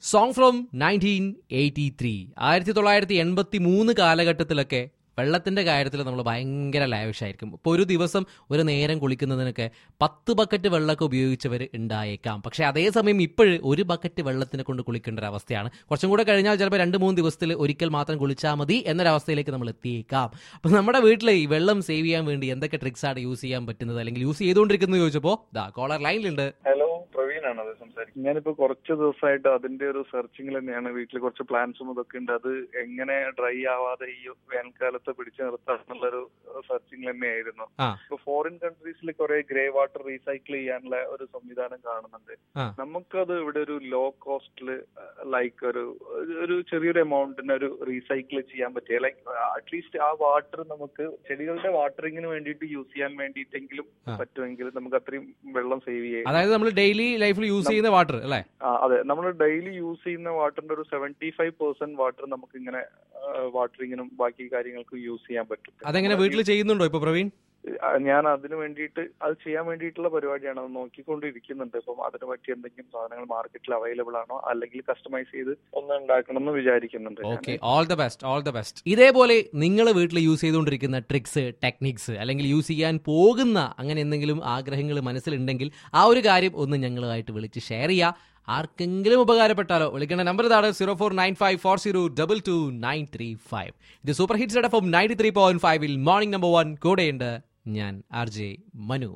Song from nineteen eighty three ആയിരത്തി തൊള്ളായിരത്തി എൺപത്തി മൂന്ന് കാലഘട്ടത്തിലൊക്കെ വെള്ളത്തിന്റെ കാര്യത്തിൽ നമ്മൾ ഭയങ്കര ലാവിഷായിരിക്കും ഇപ്പോൾ ഒരു ദിവസം ഒരു നേരം കുളിക്കുന്നതിനൊക്കെ പത്ത് ബക്കറ്റ് വെള്ളമൊക്കെ ഉപയോഗിച്ചവർ ഉണ്ടായേക്കാം പക്ഷേ അതേസമയം ഇപ്പോഴ് ഒരു ബക്കറ്റ് വെള്ളത്തിനെ കൊണ്ട് കുളിക്കേണ്ട ഒരു അവസ്ഥയാണ് കുറച്ചും കൂടെ കഴിഞ്ഞാൽ ചിലപ്പോൾ രണ്ട് മൂന്ന് ദിവസത്തിൽ ഒരിക്കൽ മാത്രം കുളിച്ചാൽ മതി എന്നൊരവസ്ഥയിലേക്ക് നമ്മൾ എത്തിയേക്കാം അപ്പം നമ്മുടെ വീട്ടിൽ ഈ വെള്ളം സേവ് ചെയ്യാൻ വേണ്ടി എന്തൊക്കെ ട്രിക്സ് ആണ് യൂസ് ചെയ്യാൻ പറ്റുന്നത് അല്ലെങ്കിൽ യൂസ് ചെയ്തുകൊണ്ടിരിക്കുന്നത് ചോദിച്ചപ്പോൾ ദാ കോളർ ലൈനിലുണ്ട് ഹലോ പ്രവീണാണ് അത് സംസാരിക്കുന്നത് ഞാനിപ്പോ കുറച്ച് ദിവസമായിട്ട് അതിന്റെ ഒരു സെർച്ചിങ്ങിൽ തന്നെയാണ് വീട്ടിൽ കുറച്ച് പ്ലാൻസും ഇതൊക്കെ ഉണ്ട് അത് എങ്ങനെ ഡ്രൈ ആവാതെ ഈ വേനൽക്കാലത്ത് പിടിച്ചു നിർത്താം എന്നുള്ളൊരു സെർച്ചിങ് തന്നെയായിരുന്നു ആ. ഇപ്പൊ ഫോറിൻ കൺട്രീസിൽ കുറെ ഗ്രേ വാട്ടർ റീസൈക്കിൾ ചെയ്യാനുള്ള ഒരു സംവിധാനം കാണുന്നുണ്ട് ആ. നമുക്കത് ഇവിടെ ഒരു ലോ കോസ്റ്റില് ലൈക്ക് ഒരു ഒരു ചെറിയൊരു എമൗണ്ടിന് ഒരു റീസൈക്കിൾ ചെയ്യാൻ പറ്റിയ ലൈക്ക് അറ്റ്ലീസ്റ്റ് ആ വാട്ടർ നമുക്ക് ചെടികളുടെ വാട്ടറിങ്ങിന് വേണ്ടിയിട്ട് യൂസ് ചെയ്യാൻ വേണ്ടിയിട്ടെങ്കിലും ആ. പറ്റുമെങ്കിൽ നമുക്ക് അത്രയും വെള്ളം സേവ് ചെയ്യാം അതായത് നമ്മൾ ഡെയിലി ലൈഫിൽ യൂസ് ചെയ്യുന്ന വാട്ടർ അല്ലേ ആ, അതെ നമ്മൾ ഡെയിലി യൂസ് ചെയ്യുന്ന വാട്ടറിന്റെ ഒരു സെവന്റി ഫൈവ് പെർസെന്റ് വാട്ടർ നമുക്ക് ഇങ്ങനെ വാട്ടറിങ്ങിനും ബാക്കി കാര്യങ്ങൾക്കും യൂസ് ചെയ്യാൻ പറ്റും അതെങ്ങനെ വീട്ടിൽ ചെയ്യുന്നുണ്ടോ ഇപ്പൊ പ്രവീൺ ആ, ഞാൻ അതിന് വേണ്ടിയിട്ട് അത് ചെയ്യാൻ വേണ്ടിയിട്ടുള്ള പരിപാടിയാണ് അത് നോക്കിക്കൊണ്ടിരിക്കുന്നുണ്ട് ഇപ്പം അതിന് പറ്റിയ എന്തെങ്കിലും സാധനങ്ങൾ മാർക്കറ്റിൽ അവൈലബിൾ ആണോ അല്ലെങ്കിൽ കസ്റ്റമൈസ് ചെയ്ത് ഒന്ന് ഉണ്ടാക്കണം എന്ന് വിചാരിക്കുന്നുണ്ട് ഞാൻ. Okay all the best all the best ഇതേപോലെ നിങ്ങൾ വീട്ടിൽ യൂസ് ചെയ്തുകൊണ്ടിരിക്കുന്ന ട്രിക്സ് ടെക്നിക്സ് അല്ലെങ്കിൽ യൂസ് ചെയ്യാൻ പോകുന്ന അങ്ങനെ എന്തെങ്കിലും ആഗ്രഹങ്ങൾ മനസ്സിലുണ്ടെങ്കിൽ ആ ഒരു കാര്യം ഒന്ന് ഞങ്ങളുമായിട്ട് വിളിച്ച് ഷെയർ ചെയ്യുക ആർക്കെങ്കിലും ഉപകാരപ്പെട്ടാലോ വിളിക്കേണ്ട നമ്പർ ഇതാണ് zero four nine five four zero double two nine three five ഇത് super hits F ninety three point ഫൈവിൽ മോർണിംഗ് നമ്പർ വൺ കൂടെയുണ്ട് ഞാൻ ആർ ജെ മനു